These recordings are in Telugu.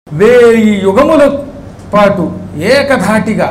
వేయి యుగముల పాటు ఏకధాటిగా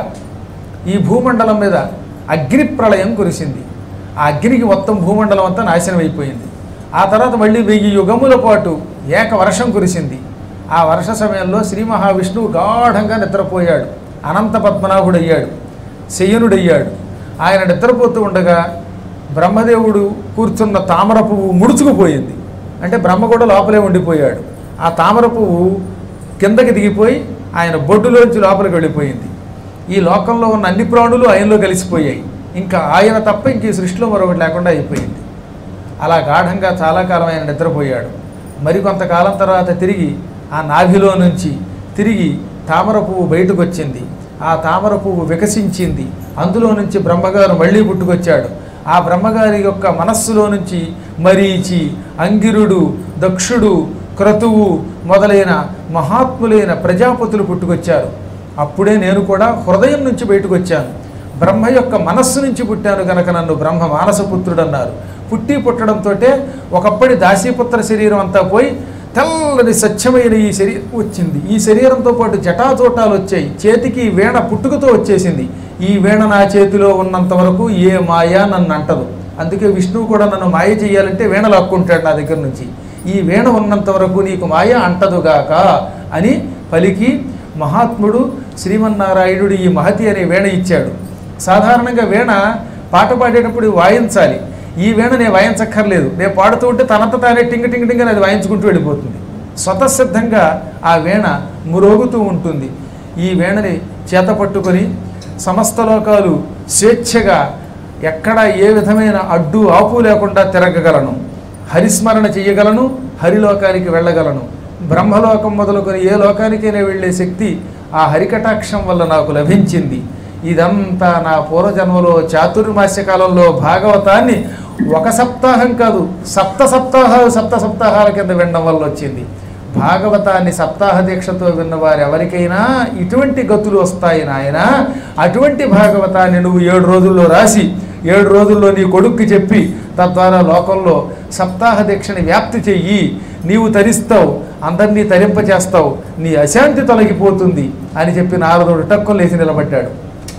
ఈ భూమండలం మీద అగ్ని ప్రళయం కురిసింది ఆ అగ్నికి మొత్తం భూమండలం అంతా నాశనం అయిపోయింది ఆ తర్వాత మళ్ళీ వెయ్యి యుగముల పాటు ఏక వర్షం కురిసింది ఆ వర్ష సమయంలో శ్రీ మహావిష్ణువు గాఢంగా నిద్రపోయాడు అనంత పద్మనాభుడయ్యాడు శయనుడయ్యాడు ఆయన నిద్రపోతూ ఉండగా బ్రహ్మదేవుడు కూర్చున్న తామర పువ్వు ముడుచుకుపోయింది అంటే బ్రహ్మ కూడా లోపలే ఉండిపోయాడు ఆ తామర పువ్వు కిందకి దిగిపోయి ఆయన బొడ్డులోంచి లోపలికి వెళ్ళిపోయింది ఈ లోకంలో ఉన్న అన్ని ప్రాణులు ఆయనలో కలిసిపోయాయి ఇంకా ఆయన తప్ప ఇంక ఈ సృష్టిలో మరొకటి లేకుండా అయిపోయింది అలా గాఢంగా చాలా కాలం ఆయన నిద్రపోయాడు మరికొంతకాలం తర్వాత తిరిగి ఆ నాభిలో నుంచి తిరిగి తామర పువ్వు బయటకు వచ్చింది ఆ తామర పువ్వు వికసించింది అందులో నుంచి బ్రహ్మగారు మళ్ళీ పుట్టుకొచ్చాడు ఆ బ్రహ్మగారి యొక్క మనస్సులో నుంచి మరీచి అంగిరుడు దక్షుడు క్రతువు మొదలైన మహాత్ములైన ప్రజాపతులు పుట్టుకొచ్చారు అప్పుడే నేను కూడా హృదయం నుంచి బయటకు వచ్చాను బ్రహ్మ యొక్క మనస్సు నుంచి పుట్టాను కనుక నన్ను బ్రహ్మ మానసపుత్రుడు అన్నారు పుట్టి పుట్టడంతో ఒకప్పటి దాసీపుత్ర శరీరం అంతా పోయి తెల్లని స్వచ్ఛమైన ఈ శరీరం వచ్చింది ఈ శరీరంతో పాటు జటాజోటాలు వచ్చాయి చేతికి ఈ వీణ పుట్టుకతో వచ్చేసింది ఈ వీణ నా చేతిలో ఉన్నంత వరకు ఏ మాయ నన్ను అంటదు అందుకే విష్ణువు కూడా నన్ను మాయ చేయాలంటే వీణ లాక్కుంటాడు నా దగ్గర నుంచి ఈ వీణ ఉన్నంత వరకు నీకు మాయ అంటదుగాక అని పలికి మహాత్ముడు శ్రీమన్నారాయణుడు ఈ మహతి అనే వీణ ఇచ్చాడు సాధారణంగా వీణ పాట పాడేటప్పుడు వాయించాలి ఈ వీణ నేను వాయించక్కర్లేదు నేను పాడుతూ ఉంటే తనంత తానే టింగ టింగ టింగ అని అది వాయించుకుంటూ వెళ్ళిపోతుంది స్వతసిద్ధంగా ఆ వీణ మురోగుతూ ఉంటుంది ఈ వీణని చేత పట్టుకొని సమస్త లోకాలు స్వేచ్ఛగా ఎక్కడ ఏ విధమైన అడ్డు ఆపు లేకుండా తిరగగలను హరిస్మరణ చెయ్యగలను హరిలోకానికి వెళ్ళగలను బ్రహ్మలోకం మొదలుకొని ఏ లోకానికైనా వెళ్ళే శక్తి ఆ హరికటాక్షం వల్ల నాకు లభించింది ఇదంతా నా పూర్వజన్మలో చాతుర్మాస్య కాలంలో భాగవతాన్ని ఒక సప్తాహం కాదు సప్త సప్తాహాలు సప్త సప్తాహాల కింద వినడం వల్ల వచ్చింది భాగవతాన్ని సప్తాహ దీక్షతో విన్న వారు ఎవరికైనా ఇటువంటి గతులు వస్తాయి నాయన అటువంటి భాగవతాన్ని నువ్వు ఏడు రోజుల్లో రాసి ఏడు రోజుల్లో నీ కొడుక్కి చెప్పి తద్వారా లోకంలో సప్తాహ దీక్షని వ్యాప్తి చెయ్యి నీవు తరిస్తావు అందరినీ తరింపచేస్తావు నీ అశాంతి తొలగిపోతుంది అని చెప్పి నారదుడు టక్కున లేచి నిలబడ్డాడు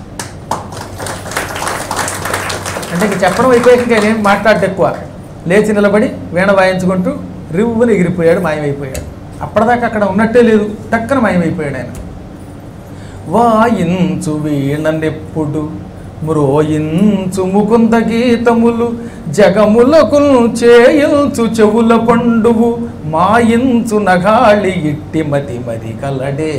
అంటే ఇంక చెప్పడం అయిపోయాక ఇంకా నేను మాట్లాడటం ఎక్కువ లేచి నిలబడి వీణ వాయించుకుంటూ రివ్వుని ఎగిరిపోయాడు మాయమైపోయాడు అప్పటిదాకా అక్కడ ఉన్నట్టే లేదు టక్కన మాయమైపోయాడు ఆయన వాయించు వీణనెప్పుడు మ్రోయించు ముకుంద గీతములు జగములకు చేయించు చెవుల పండువు మాయించు నగాళి ఇట్టి మతి మరి కలడే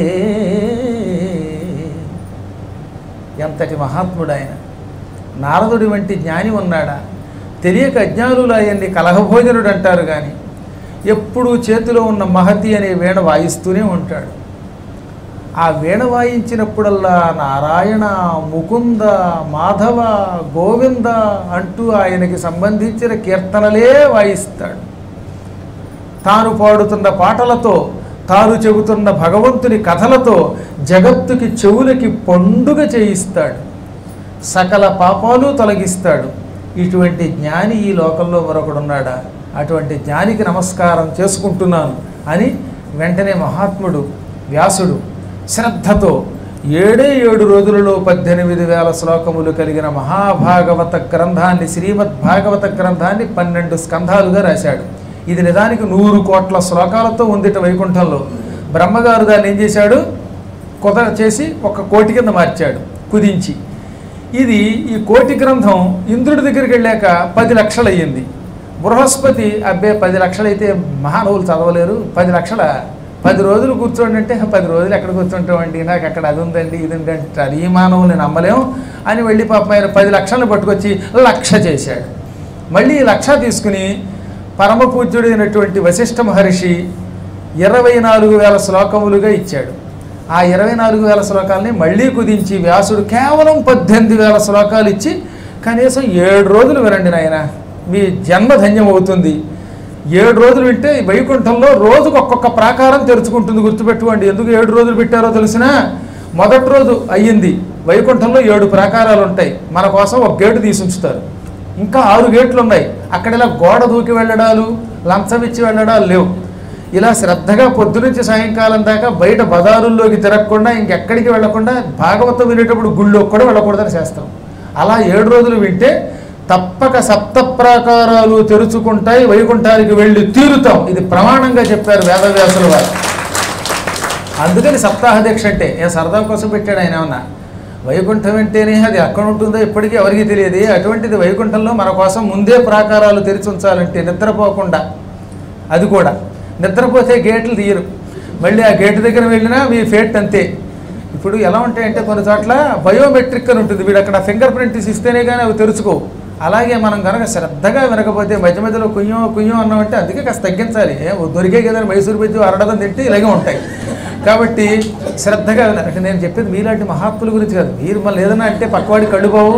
ఎంతటి మహాత్ముడు ఆయన నారదుడి వంటి జ్ఞాని ఉన్నాడా తెలియక అజ్ఞానులు ఆయన్ని కలహభోజనుడు అంటారు కానీ ఎప్పుడూ చేతిలో ఉన్న మహతి అనే వీణ వాయిస్తూనే ఉంటాడు ఆ వీణ వాయించినప్పుడల్లా నారాయణ ముకుంద మాధవ గోవింద అంటూ ఆయనకి సంబంధించిన కీర్తనలే వాయిస్తాడు తాను పాడుతున్న పాటలతో తాను చెబుతున్న భగవంతుని కథలతో జగత్తుకి చెవులకి పండుగ చేయిస్తాడు సకల పాపాలు తొలగిస్తాడు ఇటువంటి జ్ఞాని ఈ లోకంలో మరొకడున్నాడా అటువంటి జ్ఞానికి నమస్కారం చేసుకుంటున్నాను అని వెంటనే మహాత్ముడు వ్యాసుడు శ్రద్ధతో ఏడే ఏడు రోజులలో పద్దెనిమిది వేల శ్లోకములు కలిగిన మహాభాగవత గ్రంథాన్ని శ్రీమద్ భాగవత గ్రంథాన్ని పన్నెండు స్కంధాలుగా రాశాడు ఇది నిజానికి నూరు కోట్ల శ్లోకాలతో ఉందిట వైకుంఠంలో బ్రహ్మగారు దాన్ని ఏం చేశాడు కుదర చేసి ఒక కోటి కింద మార్చాడు కుదించి ఇది ఈ కోటి గ్రంథం ఇంద్రుడి దగ్గరికి వెళ్ళాక పది లక్షలు అయ్యింది బృహస్పతి అబ్బే పది లక్షలైతే మహానువులు చదవలేరు పది లక్షల పది రోజులు కూర్చోండి అంటే పది రోజులు ఎక్కడ కూర్చుంటామండి నాకు అక్కడ అది ఉందండి ఇది ఉందండి అంటారు ఈ మానవుని నమ్మలేం అని వెళ్ళి పాపం ఆయన పది లక్షలను పట్టుకొచ్చి లక్ష చేశాడు మళ్ళీ ఈ లక్ష తీసుకుని పరమ పూజ్యుడైనటువంటి వశిష్ఠ మహర్షి ఇరవై నాలుగు వేల శ్లోకములుగా ఇచ్చాడు ఆ ఇరవై నాలుగు వేల శ్లోకాలని మళ్ళీ కుదించి వ్యాసుడు కేవలం పద్దెనిమిది వేల శ్లోకాలు ఇచ్చి కనీసం ఏడు రోజులు వినండి నాయన మీ జన్మ ధన్యం అవుతుంది ఏడు రోజులు వింటే ఈ వైకుంఠంలో రోజుకు ఒక్కొక్క ప్రాకారం తెరుచుకుంటుంది గుర్తుపెట్టుకోండి ఎందుకు ఏడు రోజులు పెట్టారో తెలిసినా మొదటి రోజు అయ్యింది వైకుంఠంలో ఏడు ప్రాకారాలు ఉంటాయి మన కోసం ఒక గేటు తీసి ఉంచుతారు ఇంకా ఆరు గేట్లు ఉన్నాయి అక్కడ ఇలా గోడ దూకి వెళ్ళడాలు లంచం ఇచ్చి వెళ్ళడాలు లేవు ఇలా శ్రద్ధగా పొద్దునుంచి సాయంకాలం దాకా బయట బజారుల్లోకి తిరగకుండా ఇంకెక్కడికి వెళ్లకుండా భాగవతం వినేటప్పుడు గుళ్ళోకి కూడా వెళ్ళకూడదని శాస్త్రం అలా ఏడు రోజులు వింటే తప్పక సప్త ప్రాకారాలు తెరుచుకుంటాయి వైకుంఠానికి వెళ్ళి తీరుతాం ఇది ప్రమాణంగా చెప్పారు వేదవ్యాసుల వారు అందుకని సప్తాహ దీక్ష అంటే ఏ సరదా కోసం పెట్టాడు ఆయన ఏమన్నా వైకుంఠం అంటేనే అది ఎక్కడ ఉంటుందో ఇప్పటికీ ఎవరికీ తెలియదు అటువంటిది వైకుంఠంలో మన కోసం ముందే ప్రాకారాలు తెరిచి ఉంచాలంటే నిద్రపోకుండా అది కూడా నిద్రపోతే గేట్లు తీయరు మళ్ళీ ఆ గేటు దగ్గర వెళ్ళినా మీ ఫేట్ అంతే ఇప్పుడు ఎలా ఉంటాయంటే కొన్ని చోట్ల బయోమెట్రిక్ అని ఉంటుంది వీడు అక్కడ ఫింగర్ ప్రింట్స్ ఇస్తేనే కానీ అవి తెరుచుకోవు అలాగే మనం కనుక శ్రద్ధగా వినకపోతే మధ్య మధ్యలో కుయ్యం కుయ్యం అన్నామంటే అందుకే కాస్త తగ్గించాలి ఏ దొరికే కదా మైసూరు బజ్జి అరడదం తింటే ఇలాగే ఉంటాయి కాబట్టి శ్రద్ధగా వినాలి అంటే నేను చెప్పేది మీలాంటి మహాత్ముల గురించి కాదు మీరు మళ్ళీ ఏదైనా అంటే పక్కవాడి కళ్ళుబావు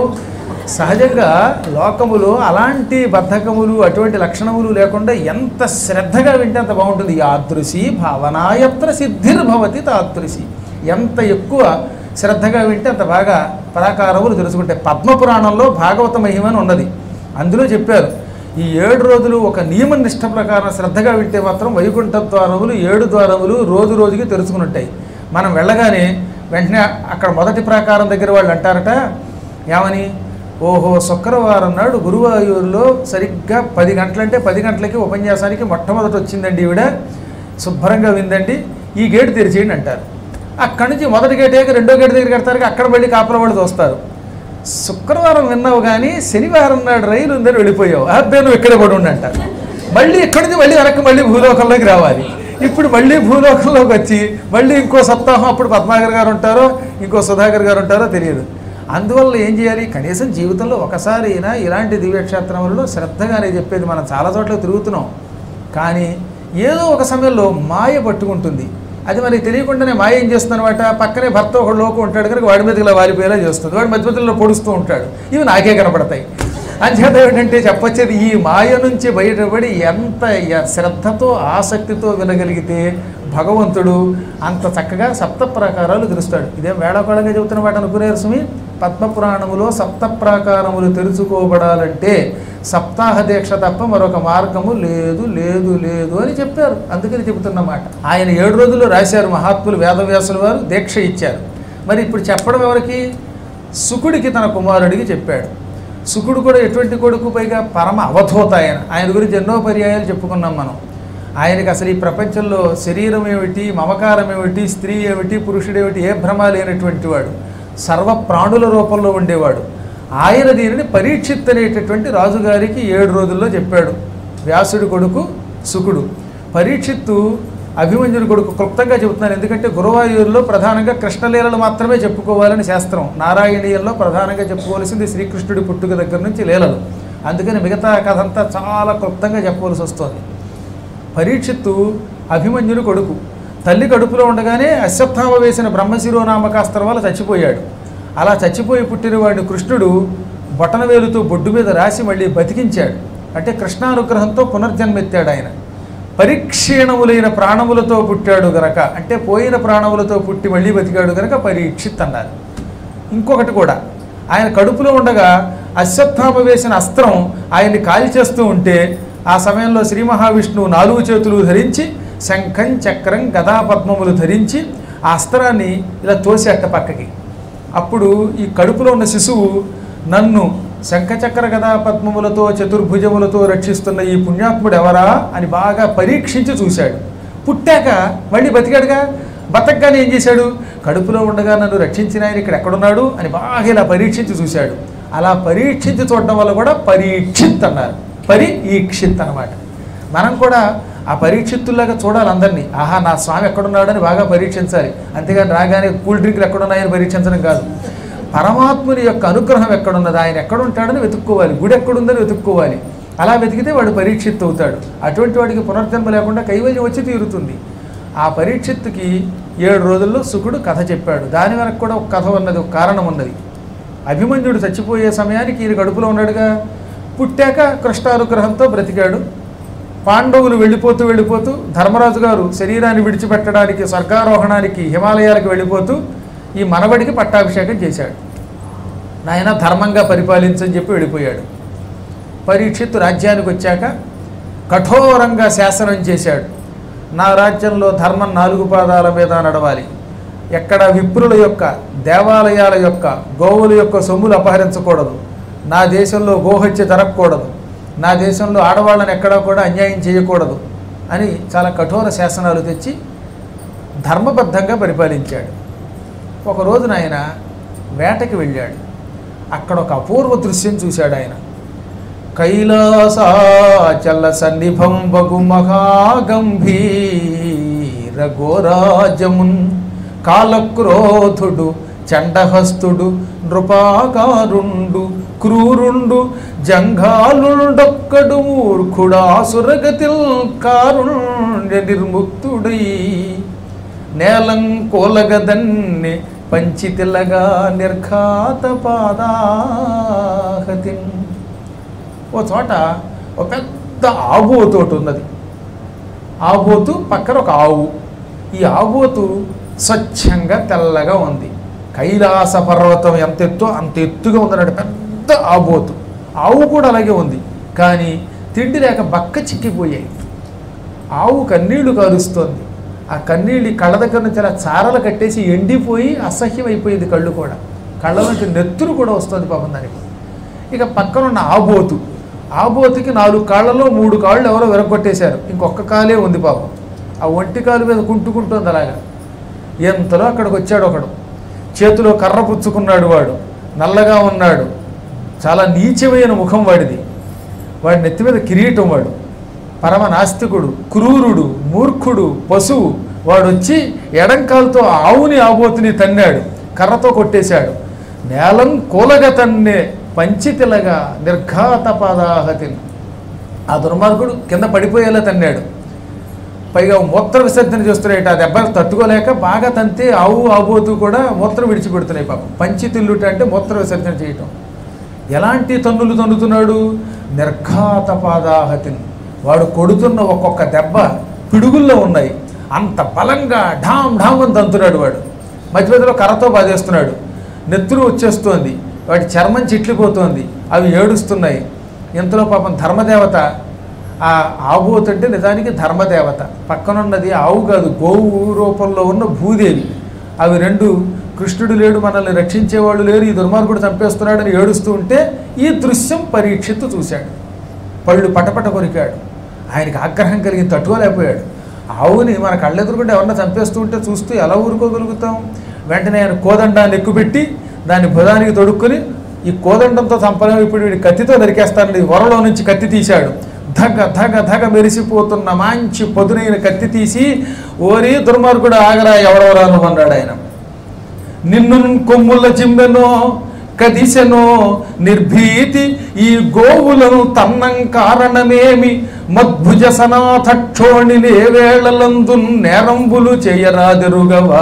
సహజంగా లోకములో అలాంటి బద్ధకములు అటువంటి లక్షణములు లేకుండా ఎంత శ్రద్ధగా వింటే అంత బాగుంటుంది యాదృశి భావనాయత్ర సిద్ధిర్భవతి తాదృశి ఎంత ఎక్కువ శ్రద్ధగా వింటే అంత బాగా ప్రాకారములు తెలుసుకుంటాయి పద్మపురాణంలో భాగవత మహిమని ఉన్నది అందులో చెప్పారు ఈ ఏడు రోజులు ఒక నియమ నిష్ట ప్రకారం శ్రద్ధగా వింటే మాత్రం వైకుంఠ ద్వారములు ఏడు ద్వారములు రోజు రోజుకి తెరుచుకుని ఉంటాయి మనం వెళ్ళగానే వెంటనే అక్కడ మొదటి ప్రాకారం దగ్గర వాళ్ళు అంటారట ఏమని ఓహో శుక్రవారం నాడు గురువాయూరులో సరిగ్గా పది గంటలంటే పది గంటలకి ఉపన్యాసానికి మొట్టమొదటి వచ్చిందండి ఈవిడ శుభ్రంగా విందండి ఈ గేటు తెరిచేయండి అంటారు అక్కడి నుంచి మొదటి గేట్ అయ్యాక రెండో గేట్ దగ్గర కడతారు అక్కడ మళ్ళీ కాపల వాళ్ళు చూస్తారు శుక్రవారం విన్నావు కానీ శనివారం నాడు రైలు ఉందని వెళ్ళిపోయావు అబ్బే నువ్వు ఇక్కడే పడి ఉండి అంటారు మళ్ళీ ఇక్కడి నుంచి మళ్ళీ వెనక్కి మళ్ళీ భూలోకంలోకి రావాలి ఇప్పుడు మళ్ళీ భూలోకంలోకి వచ్చి మళ్ళీ ఇంకో సప్తాహం అప్పుడు పద్మాగర్ గారు ఉంటారో ఇంకో సుధాకర్ గారు ఉంటారో తెలియదు అందువల్ల ఏం చేయాలి కనీసం జీవితంలో ఒకసారి అయినా ఇలాంటి దివ్యక్షేత్రములలో శ్రద్ధగానే చెప్పేది మనం చాలా చోట్ల తిరుగుతున్నాం కానీ ఏదో ఒక సమయంలో మాయ పట్టుకుంటుంది అది మనకి తెలియకుండానే మాయ ఏం చేస్తుంది అనమాట పక్కనే భర్త ఒక లోకు ఉంటాడు కనుక వాడి మీద ఇలా వాలిపోయేలా చేస్తుంది వాడి మధ్య మధ్యలో పొడుస్తూ ఉంటాడు ఇవి నాకే కనపడతాయి అంచేత ఏంటంటే చెప్పొచ్చేది ఈ మాయ నుంచి బయటపడి ఎంత య- శ్రద్ధతో ఆసక్తితో వినగలిగితే భగవంతుడు అంత చక్కగా సప్త ప్రాకారాలు తెలుస్తాడు ఇదేం వేళాకోళంగా చెబుతున్న మాట అనుకునేరు సుమి పద్మపురాణములో సప్త ప్రాకారములు తెరుచుకోబడాలంటే సప్తాహ దీక్ష తప్ప మరొక మార్గము లేదు లేదు లేదు అని చెప్పారు అందుకని చెబుతున్నమాట ఆయన ఏడు రోజులు రాశారు మహాత్ములు వేదవ్యాసుల వారు దీక్ష ఇచ్చారు మరి ఇప్పుడు చెప్పడం ఎవరికి సుకుడికి తన కుమారుడికి చెప్పాడు సుకుడు కూడా ఎటువంటి కొడుకు పైగా పరమ అవధూత ఆయన ఆయన గురించి ఎన్నో పర్యాయాలు చెప్పుకున్నాం మనం ఆయనకి అసలు ఈ ప్రపంచంలో శరీరం ఏమిటి మమకారం ఏమిటి స్త్రీ ఏమిటి పురుషుడేమిటి ఏ భ్రమ లేనటువంటి వాడు సర్వ ప్రాణుల రూపంలో ఉండేవాడు ఆయన దీనిని పరీక్షిత్ అనేటటువంటి రాజుగారికి ఏడు రోజుల్లో చెప్పాడు వ్యాసుడి కొడుకు సుకుడు పరీక్షిత్తు అభిమన్యుడి కొడుకు క్లుప్తంగా చెబుతున్నాను ఎందుకంటే గురువాయూరులో ప్రధానంగా కృష్ణలీలలు మాత్రమే చెప్పుకోవాలని శాస్త్రం నారాయణీయంలో ప్రధానంగా చెప్పుకోవాల్సింది శ్రీకృష్ణుడి పుట్టుక దగ్గర నుంచి లీలలు అందుకని మిగతా కథ అంతా చాలా క్లుప్తంగా చెప్పవలసి వస్తుంది పరీక్షిత్తు అభిమన్యుని కొడుకు తల్లి కడుపులో ఉండగానే అశ్వత్థామ వేసిన బ్రహ్మశిరోనామకాస్త్రం వల్ల చచ్చిపోయాడు అలా చచ్చిపోయి పుట్టిన వాడిని కృష్ణుడు బొటనవేలుతో బొడ్డు మీద రాసి మళ్ళీ బతికించాడు అంటే కృష్ణానుగ్రహంతో పునర్జన్మెత్తాడు ఆయన పరిక్షీణములైన ప్రాణములతో పుట్టాడు గనక అంటే పోయిన ప్రాణములతో పుట్టి మళ్ళీ బతికాడు గనక పరీక్షిత్ అన్నారు ఇంకొకటి కూడా ఆయన కడుపులో ఉండగా అశ్వత్థామ వేసిన అస్త్రం ఆయన్ని కాల్చేస్తూ ఉంటే ఆ సమయంలో శ్రీ మహావిష్ణువు నాలుగు చేతులు ధరించి శంఖం చక్రం గదా పద్మములు ధరించి ఆ అస్త్రాన్ని ఇలా తోసేట పక్కకి అప్పుడు ఈ కడుపులో ఉన్న శిశువు నన్ను శంఖచక్ర గదా పద్మములతో చతుర్భుజములతో రక్షిస్తున్న ఈ పుణ్యాత్ముడు ఎవరా అని బాగా పరీక్షించి చూశాడు పుట్టాక మళ్ళీ బతికాడుగా బతకగానే ఏం చేశాడు కడుపులో ఉండగా నన్ను రక్షించిన ఆయన ఇక్కడ ఎక్కడున్నాడు అని బాగా ఇలా పరీక్షించి చూశాడు అలా పరీక్షించి చూడడం వల్ల కూడా పరీక్షిత్ అన్నారు పరి ఈక్షిత్ అన్నమాట మనం కూడా ఆ పరీక్షిత్తుల్లాగా చూడాలి అందరినీ ఆహా నా స్వామి ఎక్కడున్నాడని బాగా పరీక్షించాలి అంతేగాని రాగానే కూల్ డ్రింక్లు ఎక్కడున్నాయని పరీక్షించడం కాదు పరమాత్ముని యొక్క అనుగ్రహం ఎక్కడున్నది ఆయన ఎక్కడుంటాడని వెతుక్కోవాలి గుడి ఎక్కడుందని వెతుక్కోవాలి అలా వెతికితే వాడు పరీక్షిత్ అవుతాడు అటువంటి వాడికి పునర్జన్మ లేకుండా కైవల్యం వచ్చి తీరుతుంది ఆ పరీక్షిత్తుకి ఏడు రోజుల్లో సుకుడు కథ చెప్పాడు దాని వెనక కూడా ఒక కథ ఉన్నది ఒక కారణం ఉన్నది అభిమన్యుడు చచ్చిపోయే సమయానికి ఈయన కడుపులో ఉన్నాడుగా పుట్టాక కృష్ణానుగ్రహంతో బ్రతికాడు పాండవులు వెళ్ళిపోతూ వెళ్ళిపోతూ ధర్మరాజు గారు శరీరాన్ని విడిచిపెట్టడానికి స్వర్గారోహణానికి హిమాలయాలకు వెళ్ళిపోతూ ఈ మనవడికి పట్టాభిషేకం చేశాడు నాయన ధర్మంగా పరిపాలించని చెప్పి వెళ్ళిపోయాడు పరీక్షిత్తు రాజ్యానికి వచ్చాక కఠోరంగా శాసనం చేశాడు నా రాజ్యంలో ధర్మం నాలుగు పాదాల మీద నడవాలి ఎక్కడ విప్రుల యొక్క దేవాలయాల యొక్క గోవుల యొక్క సొమ్ములు అపహరించకూడదు నా దేశంలో గోహత్య జరగకూడదు నా దేశంలో ఆడవాళ్ళని ఎక్కడా కూడా అన్యాయం చేయకూడదు అని చాలా కఠోర శాసనాలు తెచ్చి ధర్మబద్ధంగా పరిపాలించాడు ఒక రోజున ఆయన వేటకి వెళ్ళాడు అక్కడ ఒక అపూర్వ దృశ్యం చూశాడు ఆయన కైలాసాచల సన్నిభం బగు మహాగంభీర ఘోరాజమున్ కాలక్రోధుడు చండహస్తుడు నృపాకారుండు క్రూరుండు జంఘాలుండొక్కడు మూర్ఖుడాసురగతిల్ కారుణ్య నిర్ముక్తుడై నేలం కోలగదన్ని పంచితిలగా నిర్ఘాత పాదాహతి ఓ చోట ఒక పెద్ద ఆబోతోటి ఉన్నది ఆబోతు పక్కన ఒక ఆవు ఈ ఆబోతు స్వచ్ఛంగా తెల్లగా ఉంది కైలాస పర్వతం ఎంత ఎత్తో అంత ఎత్తుగా ఉందన్నట్టు పెద్ద ఆబోతు ఆవు కూడా అలాగే ఉంది కానీ తిండి లేక బక్క చిక్కిపోయాయి ఆవు కన్నీళ్లు కారుస్తోంది ఆ కన్నీళ్ళు ఈ కళ్ళ దగ్గర నుంచి అలా చారలు కట్టేసి ఎండిపోయి అసహ్యం అయిపోయింది కళ్ళు కూడా కళ్ళ నుంచి నెత్తురు కూడా వస్తుంది పాపం దానికి ఇక పక్కనున్న ఆబోతు ఆబోతుకి నాలుగు కాళ్ళలో మూడు కాళ్ళు ఎవరో విరగొట్టేశారు ఇంకొక కాలే ఉంది పాపం ఆ ఒంటి కాలు మీద కుంటుకుంటుంది అలాగా ఎంతలో అక్కడికి వచ్చాడు ఒకడు చేతిలో కర్ర పుచ్చుకున్నాడు వాడు నల్లగా ఉన్నాడు చాలా నీచమైన ముఖం వాడిది వాడి నెత్తి మీద కిరీటం వాడు పరమ నాస్తికుడు క్రూరుడు మూర్ఖుడు పశువు వాడు వచ్చి ఎడంకాలతో ఆవుని ఆబోతుని తన్నాడు కర్రతో కొట్టేశాడు నేలం కూలగ తన్నే పంచితిలగా నిర్ఘాత పాదాహతిని ఆ దుర్మార్గుడు కింద పడిపోయేలా తన్నాడు పైగా మూత్ర విసర్జన చేస్తున్నాయి ఆ దెబ్బలు తట్టుకోలేక బాగా తంతే ఆవు ఆబోతు కూడా మూత్రం విడిచిపెడుతున్నాయి పాపం పంచి తిల్లుట అంటే మూత్ర విసర్జన చేయటం ఎలాంటి తన్నులు తన్నుతున్నాడు నిర్ఘాత పాదాహతిని వాడు కొడుతున్న ఒక్కొక్క దెబ్బ పిడుగుల్లో ఉన్నాయి అంత బలంగా ఢామ్ ఢామ్ అని తంతున్నాడు వాడు మధ్య మధ్యలో కర్రతో బాధేస్తున్నాడు నెత్తురు వచ్చేస్తోంది వాటి చర్మం చిట్లిపోతోంది అవి ఏడుస్తున్నాయి ఇంతలో పాపం ధర్మదేవత ఆ ఆబోతు అంటే నిజానికి ధర్మదేవత పక్కనున్నది ఆవు కాదు గోవు రూపంలో ఉన్న భూదేవి అవి రెండు కృష్ణుడు లేడు మనల్ని రక్షించేవాళ్ళు లేరు ఈ దుర్మార్గుడు చంపేస్తున్నాడని ఏడుస్తూ ఉంటే ఈ దృశ్యం పరీక్షిత్తు చూశాడు పళ్ళు పటపట కొరికాడు ఆయనకి ఆగ్రహం కలిగి తట్టుకోలేకపోయాడు ఆవుని మన కళ్ళెదురుకుంటే ఎవరన్నా చంపేస్తూ ఉంటే చూస్తూ ఎలా ఊరుకోగలుగుతాం వెంటనే ఆయన కోదండాన్ని ఎక్కుపెట్టి దాన్ని భుజానికి తొడుక్కుని ఈ కోదండంతో చంపలేము ఇప్పుడు వీడి కత్తితో నరికేస్తానని వరలో నుంచి కత్తి తీశాడు ధగ ధగ ధగ మెరిసిపోతున్న మంచి పదునైన కత్తి తీసి ఓరి దుర్మార్గుడు ఆగరా ఎవడెవరా నువ్వు అన్నాడు ఆయన నిన్ను కొమ్ముల చింబెనో కదిసెనో నిర్భీతి ఈ గోవులను తన్నం కారణమేమి మద్భుజ సనాథక్షోణి వేళలందు నేరంబులు చేయరాదిరుగవా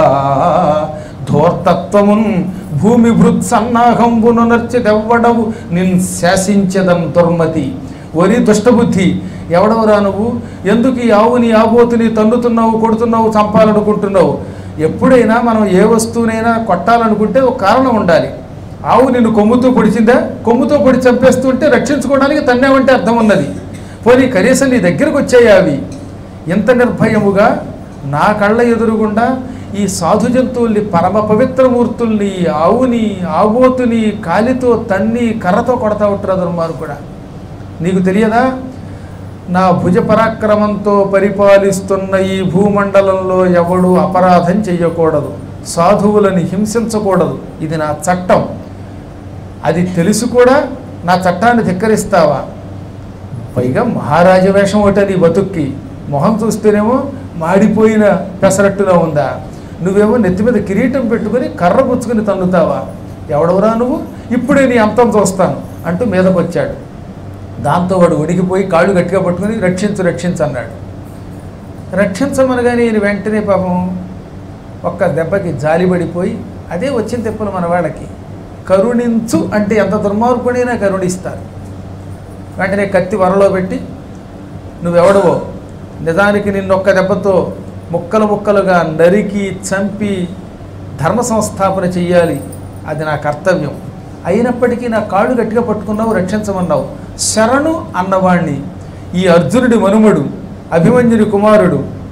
ధోర్తత్వమున్ భూమి భృత్ సన్నాహంబును నర్చిదెవ్వడవు నిన్ శాసించదం దుర్మతి వరి దుష్టబుద్ధి ఎవడవరా నువ్వు ఎందుకు ఈ ఆవుని ఆబోతుని తన్నుతున్నావు కొడుతున్నావు చంపాలనుకుంటున్నావు ఎప్పుడైనా మనం ఏ వస్తువునైనా కొట్టాలనుకుంటే ఒక కారణం ఉండాలి ఆవు నిన్ను కొమ్ముతో పొడిచిందా కొమ్ముతో పొడి చంపేస్తుంటే రక్షించుకోవడానికి తన్నావంటే అర్థం ఉన్నది పోనీ కనీసం నీ దగ్గరకు వచ్చాయి అవి ఎంత నిర్భయముగా నా కళ్ళ ఎదురుగుండా ఈ సాధు జంతువుల్ని పరమ పవిత్రమూర్తుల్ని ఈ ఆవుని ఆబోతుని కాలితో తన్ని కర్రతో కొడతా ఉంటారు దుర్మారు కూడా నీకు తెలియదా నా భుజ పరాక్రమంతో పరిపాలిస్తున్న ఈ భూమండలంలో ఎవడు అపరాధం చెయ్యకూడదు సాధువులని హింసించకూడదు ఇది నా చట్టం అది తెలిసి కూడా నా చట్టాన్ని ధిక్కరిస్తావా పైగా మహారాజ వేషం ఒకటే నీ బతుక్కి మొహం చూస్తేనేమో మాడిపోయిన పెసరట్టులో ఉందా నువ్వేమో నెత్తి మీద కిరీటం పెట్టుకుని కర్ర పుచ్చుకుని తన్నుతావా ఎవడవరా నువ్వు ఇప్పుడే నీ అంతం చూస్తాను అంటూ మీదకు వచ్చాడు దాంతో వాడు వణికిపోయి కాళ్ళు గట్టిగా పట్టుకుని రక్షించు రక్షించు అన్నాడు రక్షించమనగానే ఈయన వెంటనే పాపం ఒక్క దెబ్బకి జాలిపడిపోయి అదే వచ్చిన తెప్పులు మన వాళ్ళకి కరుణించు అంటే ఎంత దుర్మార్గుడైనా కరుణిస్తారు వెంటనే కత్తి వరలో పెట్టి నువ్వెవడవో నిజానికి నిన్నొక్క దెబ్బతో ముక్కలు ముక్కలుగా నరికి చంపి ధర్మ సంస్థాపన చెయ్యాలి అది నా కర్తవ్యం అయినప్పటికీ నా కాళ్ళు గట్టిగా పట్టుకున్నావు రక్షించమన్నావు శరణు అన్నవాణ్ణి ఈ అర్జునుడి మనుమడు అభిమన్యుని కుమారుడు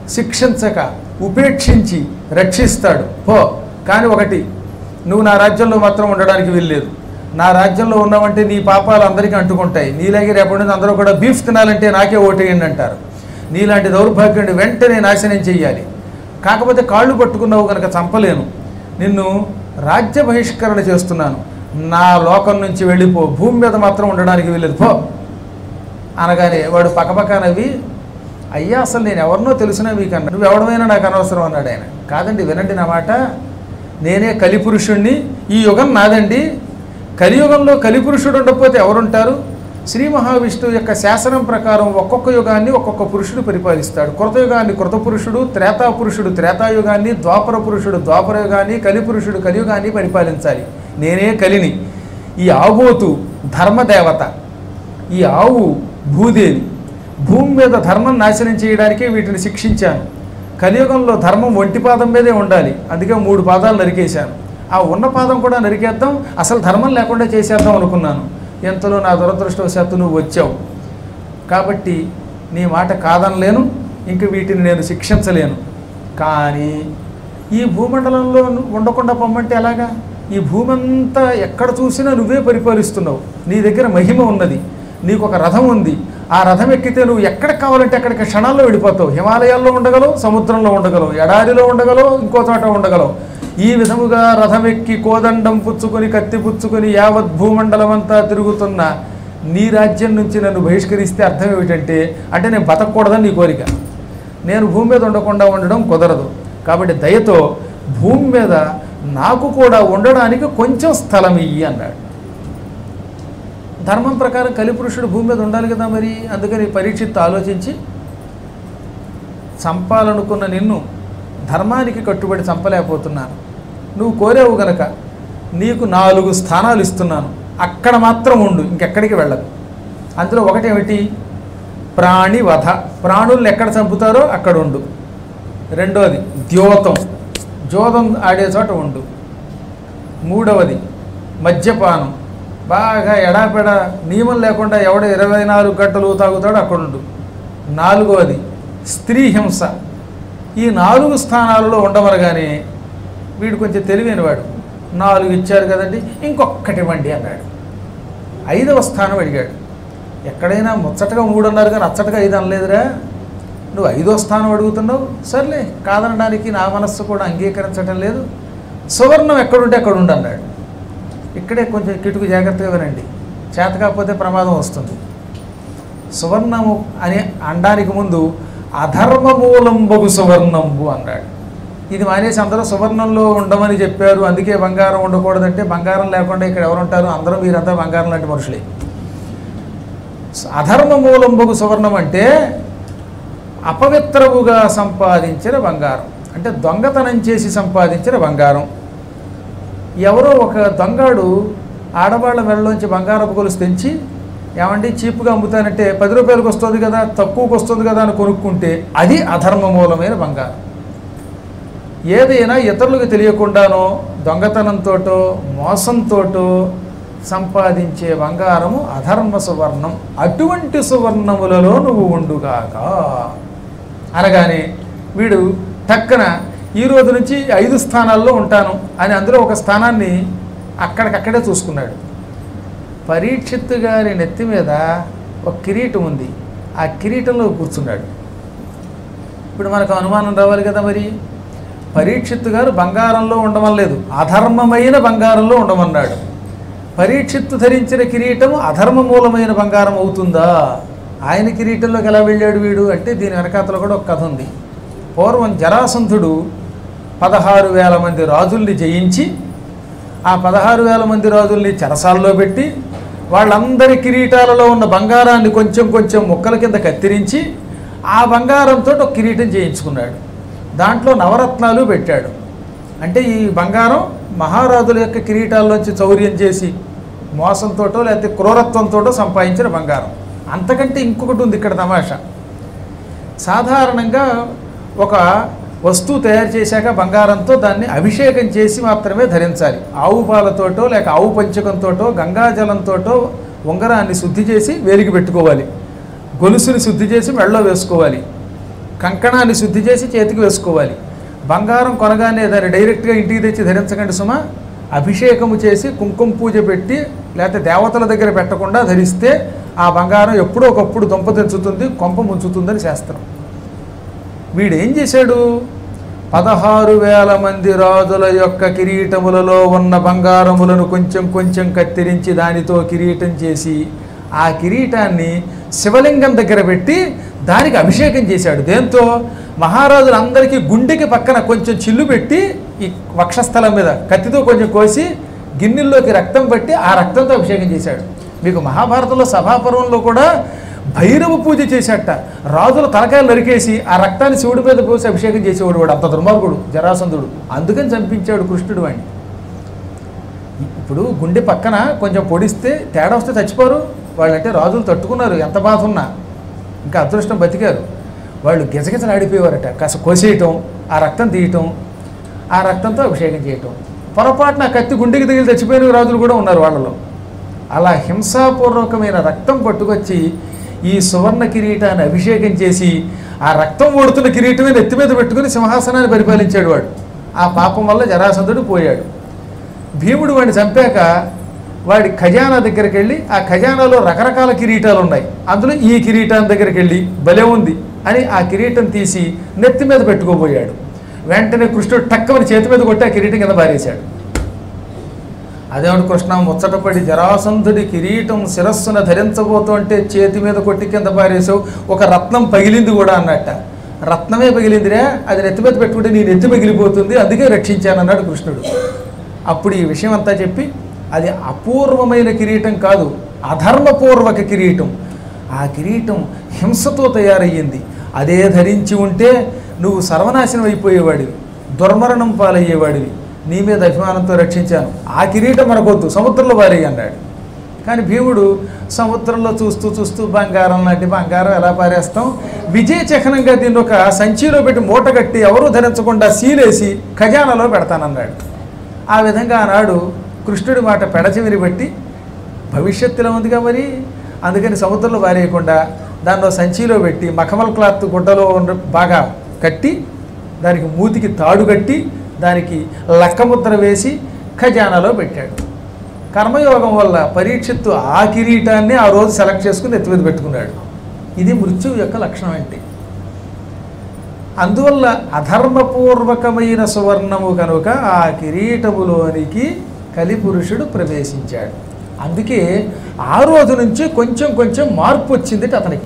శిక్షించక ఉపేక్షించి రక్షిస్తాడు పో కానీ ఒకటి నువ్వు నా రాజ్యంలో మాత్రం ఉండడానికి వీల్లేదు నా రాజ్యంలో ఉన్నావంటే నీ పాపాలు అందరికీ అంటుకుంటాయి నీలాగే రేపటి నుంచి అందరూ కూడా బీఫ్ తినాలంటే నాకే ఓటేయండి అంటారు నీలాంటి దౌర్భాగ్యుడిని వెంటనే నాశనం చెయ్యాలి కాకపోతే కాళ్ళు పట్టుకున్నావు కనుక చంపలేను నిన్ను రాజ్య బహిష్కరణ చేస్తున్నాను నా లోకం నుంచి వెళ్ళిపో భూమి మీద మాత్రం ఉండడానికి వీల్లేదు పో అనగానే వాడు పక్కపక్క నవ్వి అయ్యా అసలు నేను ఎవరినో తెలిసినా మీకు అన్నా నువ్వు ఎవడమైనా నాకు అనవసరం అన్నాడు ఆయన కాదండి వినండి నా మాట నేనే కలిపురుషుణ్ణి ఈ యుగం నాదండి కలియుగంలో కలిపురుషుడు ఉండకపోతే ఎవరుంటారు శ్రీ మహావిష్ణువు యొక్క శాసనం ప్రకారం ఒక్కొక్క యుగాన్ని ఒక్కొక్క పురుషుడు పరిపాలిస్తాడు కృతయుగాన్ని కృత పురుషుడు త్రేతా పురుషుడు త్రేతాయుగాన్ని ద్వాపర పురుషుడు ద్వాపర యుగాన్ని కలిపురుషుడు కలియుగాన్ని పరిపాలించాలి నేనే కలిని ఈ ఆబోతు ధర్మదేవత ఈ ఆవు భూదేవి భూమి మీద ధర్మం నాశనం చేయడానికే వీటిని శిక్షించాను కలియుగంలో ధర్మం ఒంటి పాదం మీదే ఉండాలి అందుకే మూడు పాదాలు నరికేశాను ఆ ఉన్న పాదం కూడా నరికేద్దాం అసలు ధర్మం లేకుండా చేసేద్దాం అనుకున్నాను ఎంతలో నా దురదృష్టవశాత్తు నువ్వు వచ్చావు కాబట్టి నీ మాట కాదనలేను ఇంక వీటిని నేను శిక్షించలేను కానీ ఈ భూమండలంలో ఉండకుండా పొమ్మంటే ఎలాగా ఈ భూమి అంతా ఎక్కడ చూసినా నువ్వే పరిపాలిస్తున్నావు నీ దగ్గర మహిమ ఉన్నది నీకు ఒక రథం ఉంది ఆ రథం ఎక్కితే నువ్వు ఎక్కడికి కావాలంటే అక్కడికి క్షణాల్లో వెళ్ళిపోతావు హిమాలయాల్లో ఉండగలవు సముద్రంలో ఉండగలవు ఎడారిలో ఉండగలవు ఇంకో చోట ఉండగలవు ఈ విధముగా రథం ఎక్కి కోదండం పుచ్చుకొని కత్తి పుచ్చుకొని యావత్ భూమండలం అంతా తిరుగుతున్న నీ రాజ్యం నుంచి నన్ను బహిష్కరిస్తే అర్థం ఏమిటంటే అంటే నేను బతకూడదని నీ కోరిక నేను భూమి మీద ఉండకుండా ఉండడం కుదరదు కాబట్టి దయతో భూమి మీద నాకు కూడా ఉండడానికి కొంచెం స్థలం ఇయ్యి అన్నాడు ధర్మం ప్రకారం కలిపురుషుడు భూమి మీద ఉండాలి కదా మరి అందుకని పరీక్షిత్ ఆలోచించి చంపాలనుకున్న నిన్ను ధర్మానికి కట్టుబడి చంపలేకపోతున్నాను నువ్వు కోరావు గనక నీకు నాలుగు స్థానాలు ఇస్తున్నాను అక్కడ మాత్రం ఉండు ఇంకెక్కడికి వెళ్ళదు అందులో ఒకటేమిటి ప్రాణి వధ ప్రాణుల్ని ఎక్కడ చంపుతారో అక్కడ ఉండు రెండవది ద్యోతం జోదం ఆడే చోట ఉండు మూడవది మద్యపానం బాగా ఎడాపెడ నియమం లేకుండా ఎవడ ఇరవై నాలుగు గంటలు తాగుతాడో అక్కడ ఉండు నాలుగవది స్త్రీ హింస ఈ నాలుగు స్థానాలలో ఉండమనగానే వీడు కొంచెం తెలివైనవాడు నాలుగు ఇచ్చారు కదండి ఇంకొక్కటి ఇవ్వండి అన్నాడు ఐదవ స్థానం అడిగాడు ఎక్కడైనా ముచ్చటగా మూడు అన్నారు కానీ అచ్చటగా ఐదు అనలేదురా నువ్వు ఐదో స్థానం అడుగుతున్నావు సర్లే కాదనడానికి నా మనస్సు కూడా అంగీకరించడం లేదు సువర్ణం ఎక్కడుంటే అక్కడ ఉండు అన్నాడు ఇక్కడే కొంచెం కిటుకు జాగ్రత్తగా వినండి చేత కాకపోతే ప్రమాదం వస్తుంది సువర్ణము అని అనడానికి ముందు అధర్మమూలంబగు సువర్ణంబు అన్నాడు ఇది మానేసి అందరూ సువర్ణంలో ఉండమని చెప్పారు అందుకే బంగారం ఉండకూడదంటే బంగారం లేకుండా ఇక్కడ ఎవరు ఉంటారు అందరూ మీరంతా బంగారం లాంటి మనుషులే అధర్మమూలంబగు సువర్ణం అంటే అపవిత్రముగా సంపాదించిన బంగారం అంటే దొంగతనం చేసి సంపాదించిన బంగారం ఎవరో ఒక దొంగాడు ఆడవాళ్ళ మెడలోంచి బంగారపు గొలుసు తెంచి ఏమండి చీప్గా అమ్ముతానంటే పది రూపాయలకు వస్తుంది కదా తక్కువకు వస్తుంది కదా అని కొనుక్కుంటే అది అధర్మ మూలమైన బంగారం ఏదైనా ఇతరులకు తెలియకుండానో దొంగతనంతోటో మోసంతోటో సంపాదించే బంగారము అధర్మ సువర్ణం అటువంటి సువర్ణములలో నువ్వు ఉండుగాక అనగానే వీడు టక్కన ఈ రోజు నుంచి ఐదు స్థానాల్లో ఉంటాను అని అందులో ఒక స్థానాన్ని అక్కడికక్కడే చూసుకున్నాడు పరీక్షిత్తు గారి నెత్తి మీద ఒక కిరీటం ఉంది ఆ కిరీటంలో కూర్చున్నాడు ఇప్పుడు మనకు అనుమానం రావాలి కదా మరి పరీక్షిత్తు గారు బంగారంలో ఉండమనలేదు అధర్మమైన బంగారంలో ఉండమన్నాడు పరీక్షిత్తు ధరించిన కిరీటము అధర్మ మూలమైన బంగారం అవుతుందా ఆయన కిరీటంలోకి ఎలా వెళ్ళాడు వీడు అంటే దీని వెనకాతలో కూడా ఒక కథ ఉంది పూర్వం జరాసంధుడు పదహారు వేల మంది రాజుల్ని జయించి ఆ పదహారు వేల మంది రాజుల్ని చెరసాల్లో పెట్టి వాళ్ళందరి కిరీటాలలో ఉన్న బంగారాన్ని కొంచెం కొంచెం ముక్కల కింద కత్తిరించి ఆ బంగారంతో ఒక కిరీటం చేయించుకున్నాడు దాంట్లో నవరత్నాలు పెట్టాడు అంటే ఈ బంగారం మహారాజుల యొక్క కిరీటాల్లోంచి చౌర్యం చేసి మోసంతోటో లేకపోతే క్రూరత్వంతోటో సంపాదించిన బంగారం అంతకంటే ఇంకొకటి ఉంది ఇక్కడ తమాషా సాధారణంగా ఒక వస్తువు తయారు చేశాక బంగారంతో దాన్ని అభిషేకం చేసి మాత్రమే ధరించాలి ఆవు పాలతోటో లేక ఆవు పంచకంతోటో గంగాజలంతోటో ఉంగరాన్ని శుద్ధి చేసి వేలికి పెట్టుకోవాలి గొలుసుని శుద్ధి చేసి మెళ్ళలో వేసుకోవాలి కంకణాన్ని శుద్ధి చేసి చేతికి వేసుకోవాలి బంగారం కొనగానే దాన్ని డైరెక్ట్గా ఇంటికి తెచ్చి ధరించకండి సుమా అభిషేకము చేసి కుంకుమ పూజ పెట్టి లేకపోతే దేవతల దగ్గర పెట్టకుండా ధరిస్తే ఆ బంగారం ఎప్పుడో ఒకప్పుడు దొంప తెంచుతుంది కొంప ముంచుతుందని శాస్త్రం వీడేం చేశాడు పదహారు వేల మంది రాజుల యొక్క కిరీటములలో ఉన్న బంగారములను కొంచెం కొంచెం కత్తిరించి దానితో కిరీటం చేసి ఆ కిరీటాన్ని శివలింగం దగ్గర పెట్టి దానికి అభిషేకం చేశాడు దేంతో మహారాజులందరికీ గుండెకి పక్కన కొంచెం చిల్లు పెట్టి ఈ వక్షస్థలం మీద కత్తితో కొంచెం కోసి గిన్నెల్లోకి రక్తం పట్టి ఆ రక్తంతో అభిషేకం చేశాడు మీకు మహాభారతంలో సభాపర్వంలో కూడా భైరవ పూజ చేశాట రాజుల తలకాయలు నరికేసి ఆ రక్తాన్ని శివుడి మీద పోసి అభిషేకం చేసేవాడు వాడు అంత దుర్మార్గుడు జరాసంధుడు అందుకని చంపించాడు కృష్ణుడు వాడిని ఇప్పుడు గుండె పక్కన కొంచెం పొడిస్తే తేడా వస్తే చచ్చిపోరు వాళ్ళంటే రాజులు తట్టుకున్నారు ఎంత బాధ ఉన్నా ఇంకా అదృష్టం బతికారు వాళ్ళు గిజగిజలు ఆడిపోయేవారట కాస్త కోసేయటం ఆ రక్తం తీయటం ఆ రక్తంతో అభిషేకం చేయటం పొరపాటున కత్తి గుండెకి తగిలి చచ్చిపోయిన రాజులు కూడా ఉన్నారు వాళ్ళలో అలా హింసాపూర్వకమైన రక్తం పట్టుకొచ్చి ఈ సువర్ణ కిరీటాన్ని అభిషేకం చేసి ఆ రక్తం ఓడుతున్న కిరీటమే నెత్తి మీద పెట్టుకుని సింహాసనాన్ని పరిపాలించాడు వాడు ఆ పాపం వల్ల జరాసంధుడు పోయాడు భీముడు వాడిని చంపాక వాడి ఖజానా దగ్గరికి వెళ్ళి ఆ ఖజానాలో రకరకాల కిరీటాలు ఉన్నాయి అందులో ఈ కిరీటాన్ని దగ్గరికి వెళ్ళి భలే ఉంది అని ఆ కిరీటం తీసి నెత్తి మీద పెట్టుకోబోయాడు వెంటనే కృష్ణుడు టక్కమని చేతి మీద కొట్టి ఆ కిరీటం కింద పారేశాడు అదేమిటి కృష్ణ ముచ్చటపడి జరాసంధుడి కిరీటం శిరస్సున ధరించబోతుంటే చేతి మీద కొట్టి కింద పారేసావు ఒక రత్నం పగిలింది కూడా అన్నట్ట రత్నమే పగిలిందిరా అది నెత్తి మీద పెట్టుకుంటే నీ నెత్తి పగిలిపోతుంది అందుకే రక్షించానన్నాడు కృష్ణుడు అప్పుడు ఈ విషయం అంతా చెప్పి అది అపూర్వమైన కిరీటం కాదు అధర్మపూర్వక కిరీటం ఆ కిరీటం హింసతో తయారయ్యింది అదే ధరించి ఉంటే నువ్వు సర్వనాశనం అయిపోయేవాడివి దుర్మరణం పాలయ్యేవాడివి నీ మీద అభిమానంతో రక్షించాను ఆ కిరీటం మనకొద్దు సముద్రంలో వారి అన్నాడు కానీ భీముడు సముద్రంలో చూస్తూ చూస్తూ బంగారం లాంటి బంగారం ఎలా పారేస్తాం విజయ చహనంగా దీన్ని ఒక సంచిలో పెట్టి మూట కట్టి ఎవరూ ధరించకుండా సీలేసి ఖజానాలో పెడతానన్నాడు ఆ విధంగా ఆనాడు కృష్ణుడి మాట పెడచెవిని బట్టి భవిష్యత్తులో ఉందిగా మరి అందుకని సముద్రంలో పారేయకుండా దానిలో సంచిలో పెట్టి మఖమల్ క్లాత్ గుడ్డలో ఉన్న బాగా కట్టి దానికి మూతికి తాడు కట్టి దానికి లక్కముద్ర వేసి ఖజానాలో పెట్టాడు కర్మయోగం వల్ల పరీక్షిత్తు ఆ కిరీటాన్ని ఆ రోజు సెలెక్ట్ చేసుకుని ఎత్తి మీద పెట్టుకున్నాడు ఇది మృత్యువు యొక్క లక్షణం అంటే అందువల్ల అధర్మపూర్వకమైన సువర్ణము కనుక ఆ కిరీటములోనికి కలిపురుషుడు ప్రవేశించాడు అందుకే ఆ రోజు నుంచి కొంచెం కొంచెం మార్పు వచ్చింది అతనికి